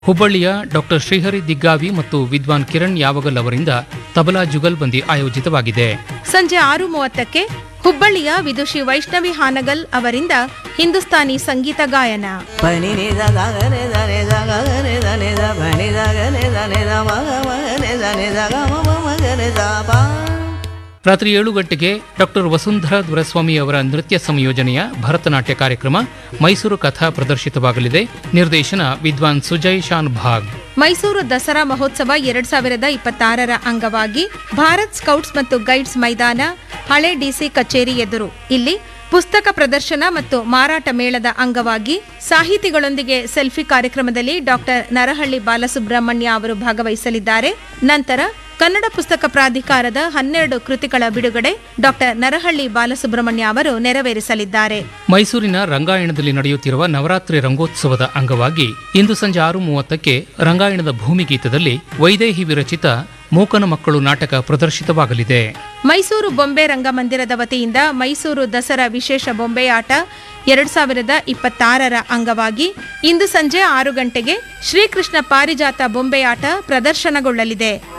ಹುಬ್ಬಳ್ಳಿಯ ಡಾಕ್ಟರ್ ಶ್ರೀಹರಿ ದಿಗ್ಗಾವಿ ಮತ್ತು ವಿದ್ವಾನ್ ಕಿರಣ್ ಯಾವಗಲ್ ಅವರಿಂದ ತಬಲಾ ಜುಗಲ್ಬಂದಿ ಆಯೋಜಿತವಾಗಿದೆ ಸಂಜೆ ಆರು ಮೂವತ್ತಕ್ಕೆ ಹುಬ್ಬಳ್ಳಿಯ ವಿದುಷಿ ವೈಷ್ಣವಿ ಹಾನಗಲ್ ಅವರಿಂದ ಹಿಂದೂಸ್ತಾನಿ ಸಂಗೀತ ಗಾಯನ ಪನಿ ನಿ ದ ಗ ಗ ನೆ ದ ನೆ ದ ಗ ಗ ನೆ ದ ನೆ ದ ಪ ನಿ ದ ಗ ನೆ ದ ನೆ ದ ಮ ಗ ಮ ಗ ನೆ ದ ನೆ ದ ಗ ಮ ಮ ಮ ಗ ನೆ ದ ಪ ರಾತ್ರಿ ಏಳು ಗಂಟೆಗೆ ಡಾಕ್ಟರ್ ವಸುಂಧರಾ ದುರಸ್ವಾಮಿ ಅವರ ನೃತ್ಯ ಸಂಯೋಜನೆಯ ಭರತನಾಟ್ಯ ಕಾರ್ಯಕ್ರಮ ಮೈಸೂರು ಕಥಾ ಪ್ರದರ್ಶಿತವಾಗಲಿದೆ ನಿರ್ದೇಶನ ವಿದ್ವಾನ್ ಸುಜಯ್ ಶಾನ್ ಭಾಗ್ ಮೈಸೂರು ದಸರಾ ಮಹೋತ್ಸವ ಎರಡ್ ಸಾವಿರದ ಇಪ್ಪತ್ತಾರರ ಅಂಗವಾಗಿ ಭಾರತ್ ಸ್ಕೌಟ್ಸ್ ಮತ್ತು ಗೈಡ್ಸ್ ಮೈದಾನ ಹಳೆ ಡಿಸಿ ಕಚೇರಿ ಎದುರು ಇಲ್ಲಿ ಪುಸ್ತಕ ಪ್ರದರ್ಶನ ಮತ್ತು ಮಾರಾಟ ಮೇಳದ ಅಂಗವಾಗಿ ಸಾಹಿತಿಗಳೊಂದಿಗೆ ಸೆಲ್ಫಿ ಕಾರ್ಯಕ್ರಮದಲ್ಲಿ ಡಾಕ್ಟರ್ ನರಹಳ್ಳಿ ಬಾಲಸುಬ್ರಹ್ಮಣ್ಯ ಅವರು ಭಾಗವಹಿಸಲಿದ್ದಾರೆ ನಂತರ ಕನ್ನಡ ಪುಸ್ತಕ ಪ್ರಾಧಿಕಾರದ ಹನ್ನೆರಡು ಕೃತಿಗಳ ಬಿಡುಗಡೆ ಡಾಕ್ಟರ್ ನರಹಳ್ಳಿ ಬಾಲಸುಬ್ರಹ್ಮಣ್ಯ ಅವರು ನೆರವೇರಿಸಲಿದ್ದಾರೆ ಮೈಸೂರಿನ ರಂಗಾಯಣದಲ್ಲಿ ನಡೆಯುತ್ತಿರುವ ನವರಾತ್ರಿ ರಂಗೋತ್ಸವದ ಅಂಗವಾಗಿ ಇಂದು ಸಂಜೆ ಆರು ಮೂವತ್ತಕ್ಕೆ ರಂಗಾಯಣದ ಭೂಮಿಗೀತದಲ್ಲಿ ವೈದೇಹಿ ವಿರಚಿತ ಮೂಕನ ಮಕ್ಕಳು ನಾಟಕ ಪ್ರದರ್ಶಿತವಾಗಲಿದೆ ಮೈಸೂರು ಬೊಂಬೆ ರಂಗಮಂದಿರದ ವತಿಯಿಂದ ಮೈಸೂರು ದಸರಾ ವಿಶೇಷ ಬೊಂಬೆ ಆಟ ಎರಡ್ ಸಾವಿರದ ಇಪ್ಪತ್ತಾರರ ಅಂಗವಾಗಿ ಇಂದು ಸಂಜೆ ಆರು ಗಂಟೆಗೆ ಶ್ರೀಕೃಷ್ಣ ಪಾರಿಜಾತ ಬೊಂಬೆ ಆಟ ಪ್ರದರ್ಶನಗೊಳ್ಳಲಿದೆ